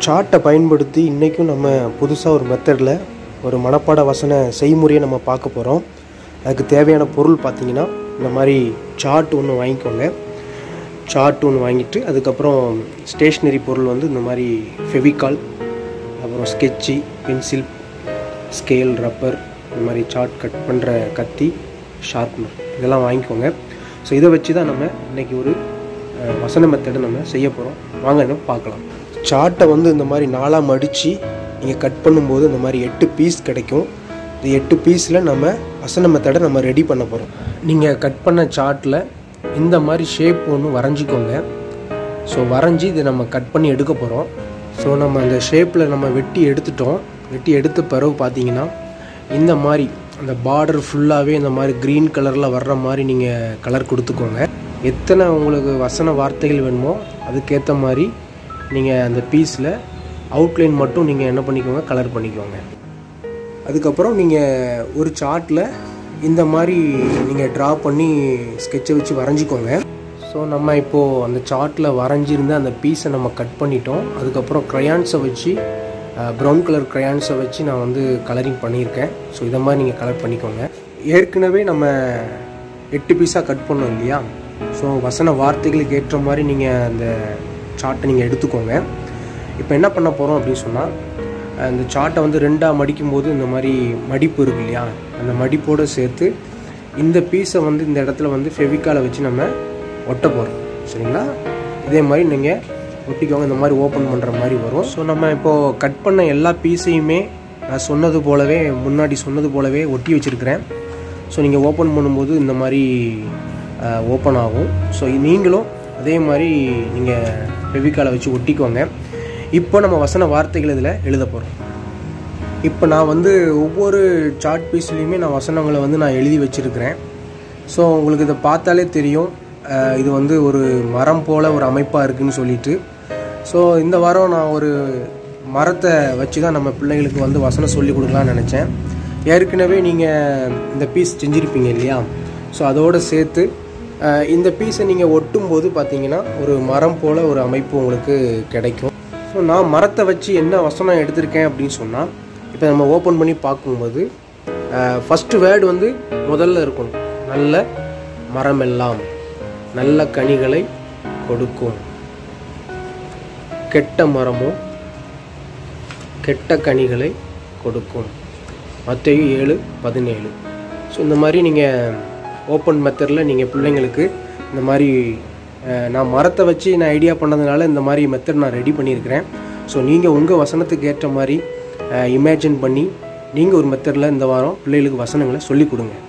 சார்ட்டை பயன்படுத்தி இன்றைக்கும் நம்ம புதுசாக ஒரு மெத்தடில் ஒரு மனப்பாட வசன செய்முறையை நம்ம பார்க்க போகிறோம் அதுக்கு தேவையான பொருள் பார்த்தீங்கன்னா இந்த மாதிரி சார்ட் ஒன்று வாங்கிக்கோங்க சார்ட் ஒன்று வாங்கிட்டு அதுக்கப்புறம் ஸ்டேஷ்னரி பொருள் வந்து இந்த மாதிரி ஃபெவிகால் அப்புறம் ஸ்கெட்சு பென்சில் ஸ்கேல் ரப்பர் இந்த மாதிரி சார்ட் கட் பண்ணுற கத்தி ஷார்ப்னர் இதெல்லாம் வாங்கிக்கோங்க ஸோ இதை வச்சு தான் நம்ம இன்றைக்கி ஒரு அஹ், வசன மெத்தடை நம்ம செய்ய போகிறோம் வாங்க நம்ம பார்க்கலாம் சார்ட்டை வந்து இந்த மாதிரி நாலாக மடித்து நீங்கள் கட் பண்ணும்போது இந்த மாதிரி எட்டு பீஸ் கிடைக்கும் இந்த எட்டு பீஸில் நம்ம வசன மெத்தடை நம்ம ரெடி பண்ண போகிறோம் நீங்கள் கட் பண்ண சார்ட்டில் இந்த மாதிரி ஷேப் ஒன்று வரைஞ்சிக்கோங்க ஸோ வரைஞ்சி இதை நம்ம கட் பண்ணி எடுக்க போகிறோம் ஸோ நம்ம அந்த ஷேப்பில் நம்ம வெட்டி எடுத்துட்டோம் வெட்டி எடுத்த பிறகு பார்த்தீங்கன்னா இந்த மாதிரி அந்த பார்டர் ஃபுல்லாகவே இந்த மாதிரி க்ரீன் கலரில் வர்ற மாதிரி நீங்கள் கலர் கொடுத்துக்கோங்க எத்தனை உங்களுக்கு வசன வார்த்தைகள் வேணுமோ அதுக்கேற்ற மாதிரி நீங்கள் அந்த பீஸில் அவுட்லைன் மட்டும் நீங்கள் என்ன பண்ணிக்கோங்க கலர் பண்ணிக்கோங்க அதுக்கப்புறம் நீங்கள் ஒரு சார்ட்டில் இந்த மாதிரி நீங்கள் ட்ரா பண்ணி ஸ்கெட்சை வச்சு வரைஞ்சிக்கோங்க ஸோ நம்ம இப்போது அந்த சார்ட்டில் வரைஞ்சிருந்த அந்த பீஸை நம்ம கட் பண்ணிட்டோம் அதுக்கப்புறம் க்ரையான்ஸை வச்சு ப்ரௌன் கலர் க்ரையான்ஸை வச்சு நான் வந்து கலரிங் பண்ணியிருக்கேன் ஸோ இதை மாதிரி நீங்கள் கலர் பண்ணிக்கோங்க ஏற்கனவே நம்ம எட்டு பீஸாக கட் பண்ணோம் இல்லையா ஸோ வசன வார்த்தைகளுக்கு ஏற்ற மாதிரி நீங்கள் அந்த சார்ட்டை நீங்கள் எடுத்துக்கோங்க இப்போ என்ன பண்ண போகிறோம் அப்படின்னு சொன்னால் அந்த சார்ட்டை வந்து ரெண்டாக மடிக்கும்போது இந்த மாதிரி மடிப்பு இருக்கு இல்லையா அந்த மடிப்போடு சேர்த்து இந்த பீஸை வந்து இந்த இடத்துல வந்து ஃபெவிக்காலை வச்சு நம்ம ஒட்ட போகிறோம் சரிங்களா இதே மாதிரி நீங்கள் ஒட்டிக்கோங்க இந்த மாதிரி ஓப்பன் பண்ணுற மாதிரி வரும் ஸோ நம்ம இப்போது கட் பண்ண எல்லா பீஸையுமே நான் சொன்னது போலவே முன்னாடி சொன்னது போலவே ஒட்டி வச்சுருக்கிறேன் ஸோ நீங்கள் ஓப்பன் பண்ணும்போது இந்த மாதிரி ஓப்பன் ஆகும் ஸோ நீங்களும் அதே மாதிரி நீங்கள் ஃபெவிக்காலை வச்சு ஒட்டிக்கோங்க இப்போ நம்ம வசன வார்த்தைகள் இதில் எழுத போகிறோம் இப்போ நான் வந்து ஒவ்வொரு சார்ட் பீஸ்லேயுமே நான் வசனங்களை வந்து நான் எழுதி வச்சுருக்கிறேன் ஸோ உங்களுக்கு இதை பார்த்தாலே தெரியும் அஹ், இது வந்து ஒரு மரம் போல் ஒரு அமைப்பாக இருக்குன்னு சொல்லிட்டு ஸோ இந்த வாரம் நான் ஒரு மரத்தை வச்சு தான் நம்ம பிள்ளைங்களுக்கு வந்து வசனம் சொல்லி கொடுக்கலாம்னு நினச்சேன் ஏற்கனவே நீங்கள் இந்த பீஸ் செஞ்சுருப்பீங்க இல்லையா ஸோ அதோடு சேர்த்து அஹ், இந்த பீஸை நீங்கள் ஒட்டும்போது பார்த்தீங்கன்னா ஒரு மரம் போல் ஒரு அமைப்பு உங்களுக்கு கிடைக்கும் ஸோ நான் மரத்தை வச்சு என்ன வசனம் எடுத்திருக்கேன் அப்படின்னு சொன்னால் இப்போ நம்ம ஓப்பன் பண்ணி பார்க்கும்போது ஃபஸ்ட்டு வேர்டு வந்து முதல்ல இருக்கணும் நல்ல மரமெல்லாம் நல்ல கனிகளை கொடுக்கும் கெட்ட மரமோ கெட்ட கனிகளை கொடுக்கும் மத்தேயு ஏழு பதினேழு ஸோ இந்த மாதிரி நீங்கள் ஓப்பன் மெத்தடில் நீங்கள் பிள்ளைங்களுக்கு இந்த மாதிரி அஹ், நான் மரத்தை வச்சு நான் ஐடியா பண்ணதுனால இந்த மாதிரி மெத்தட் நான் ரெடி பண்ணியிருக்கிறேன் ஸோ நீங்கள் உங்கள் வசனத்துக்கு ஏற்ற மாதிரி இமேஜின் பண்ணி நீங்கள் ஒரு மெத்தடில் இந்த வாரம் பிள்ளைகளுக்கு வசனங்களை சொல்லிக் கொடுங்க